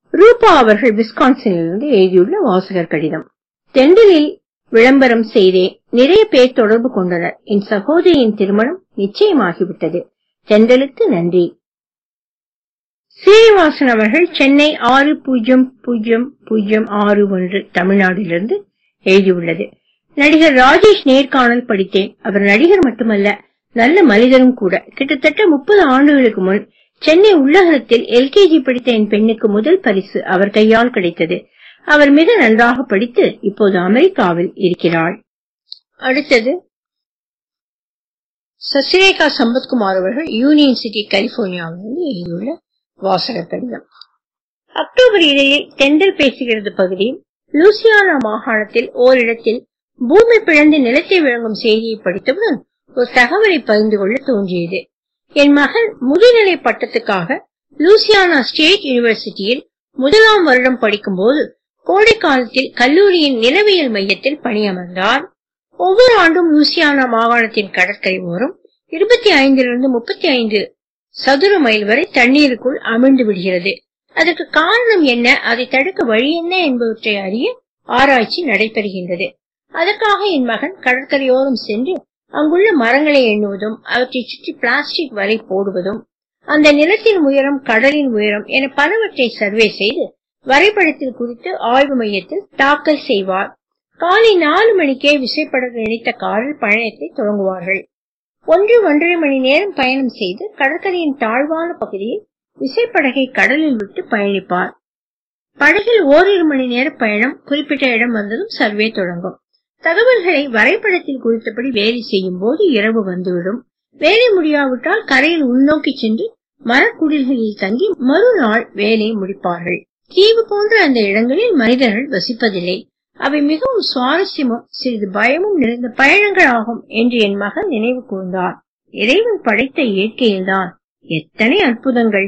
ரூபா அவர்கள் விஸ்கான்சினிலிருந்து எழுதியுள்ள வாசகர் கடிதம் தெண்டலில் விளம்பரம் செய்தேன் நிறைய பேர் தொடர்பு கொண்டனர் என் சகோதரியின் திருமணம் நிச்சயமாகிவிட்டது தெண்டலுக்கு நன்றி சீனிவாசன் அவர்கள் சென்னை ஆறு பூஜ்ஜியம் பூஜ்ஜியம் பூஜ்ஜியம் ஆறு ஒன்று தமிழ்நாட்டிலிருந்து எழுதியுள்ளது நடிகர் ராஜேஷ் நேர்காணல் படித்தேன் அவர் நடிகர் மட்டுமல்ல நல்ல மனிதரும் கூட கிட்டத்தட்ட முப்பது ஆண்டுகளுக்கு முன் சென்னை உள்ளகரத்தில் எல்கேஜி படித்த என் பெண்ணுக்கு முதல் பரிசு அவர் கையால் கிடைத்தது அவர் மிக நன்றாக படித்து இப்போது அமெரிக்காவில் இருக்கிறாள் அடுத்தது சசிரேகா சம்பத்குமார் அவர்கள் யூனியன் சிட்டி கலிபோர்னியாவிலிருந்து எழுதியுள்ள வாசகர் கடிதம் அக்டோபர் இதழில் தெண்டல் பேசுகிறது பகுதியில் லூசியானா மாகாணத்தில் ஓரிடத்தில் பூமி பிளந்து நிலத்தை விளங்கும் செய்தியை படித்தவுடன் ஒரு தகவலை பகிர்ந்து கொள்ள தோன்றியது என் மகன் முதுநிலை பட்டத்துக்காக லூசியானா ஸ்டேட் யூனிவர்சிட்டியில் முதலாம் வருடம் படிக்கும்போது கோடை காலத்தில் கல்லூரியின் நிலவியல் மையத்தில் பணியமர்ந்தார் ஒவ்வொரு ஆண்டும் லூசியானா மாகாணத்தின் கடற்கரை ஓரம் இருபத்தி ஐந்திலிருந்து முப்பத்தி ஐந்து சதுர மைல் வரை தண்ணீருக்குள் அமிழ்ந்து விடுகிறது அதற்கு காரணம் என்ன அதை தடுக்க வழி என்ன என்பவற்றை அறிய ஆராய்ச்சி நடைபெறுகின்றது அதற்காக என் மகன் கடற்கரையோரம் சென்று அங்குள்ள மரங்களை எண்ணுவதும் அவற்றை சுற்றி பிளாஸ்டிக் வலை போடுவதும் அந்த நிலத்தின் உயரம் கடலின் உயரம் என பலவற்றை சர்வே செய்து வரைபடத்தில் குறித்து ஆய்வு மையத்தில் தாக்கல் செய்வார் காலை நாலு மணிக்கே விசைப்படகு இணைத்த காரில் பயணத்தை தொடங்குவார்கள் ஒன்று ஒன்றரை மணி நேரம் பயணம் செய்து கடற்கரையின் தாழ்வான பகுதியில் விசைப்படகை கடலில் விட்டு பயணிப்பார் படகில் ஓரிரு மணி நேர பயணம் குறிப்பிட்ட இடம் வந்ததும் சர்வே தொடங்கும் தகவல்களை வரைபடத்தில் குறித்தபடி வேலை செய்யும் போது இரவு வந்துவிடும் வேலை முடியாவிட்டால் கரையில் உள்நோக்கி சென்று மரக்குடில்களில் தங்கி மறுநாள் வேலை முடிப்பார்கள் தீவு போன்ற அந்த இடங்களில் மனிதர்கள் வசிப்பதில்லை அவை மிகவும் சுவாரஸ்யமும் சிறிது பயமும் நிறைந்த பயணங்கள் ஆகும் என்று என் மகன் நினைவு கூர்ந்தார் இறைவன் படைத்த இயற்கையில்தான் எத்தனை அற்புதங்கள்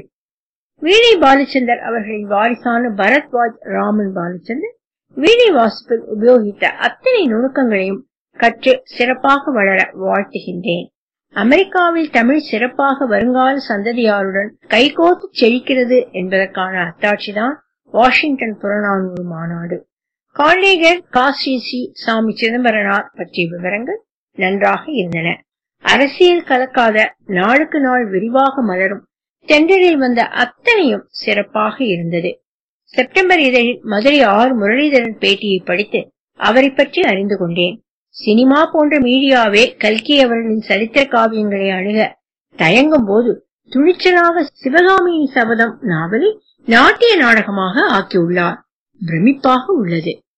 வீணை பாலச்சந்தர் அவர்களின் வாரிசான பரத்வாஜ் ராமன் பாலச்சந்தர் வீணை வாசிப்பில் உபயோகித்த அத்தனை நுணுக்கங்களையும் கற்று சிறப்பாக வளர வாழ்த்துகின்றேன் அமெரிக்காவில் தமிழ் சிறப்பாக வருங்கால சந்ததியாருடன் கைகோர்த்து செழிக்கிறது என்பதற்கான அத்தாட்சிதான் வாஷிங்டன் புறநானூறு மாநாடு காண்டேகர் காசிசி சாமி சிதம்பரனார் பற்றிய விவரங்கள் நன்றாக இருந்தன அரசியல் கலக்காத நாளுக்கு நாள் விரிவாக மலரும் தென்றலில் வந்த அத்தனையும் சிறப்பாக இருந்தது செப்டம்பர் இதழில் மதுரை ஆர் முரளிதரன் பேட்டியை படித்து அவரை பற்றி அறிந்து கொண்டேன் சினிமா போன்ற மீடியாவே கல்கி அவர்களின் சரித்திர காவியங்களை அணுக தயங்கும் போது துணிச்சலாக சிவகாமியின் சபதம் நாவலை நாட்டிய நாடகமாக ஆக்கியுள்ளார் பிரமிப்பாக உள்ளது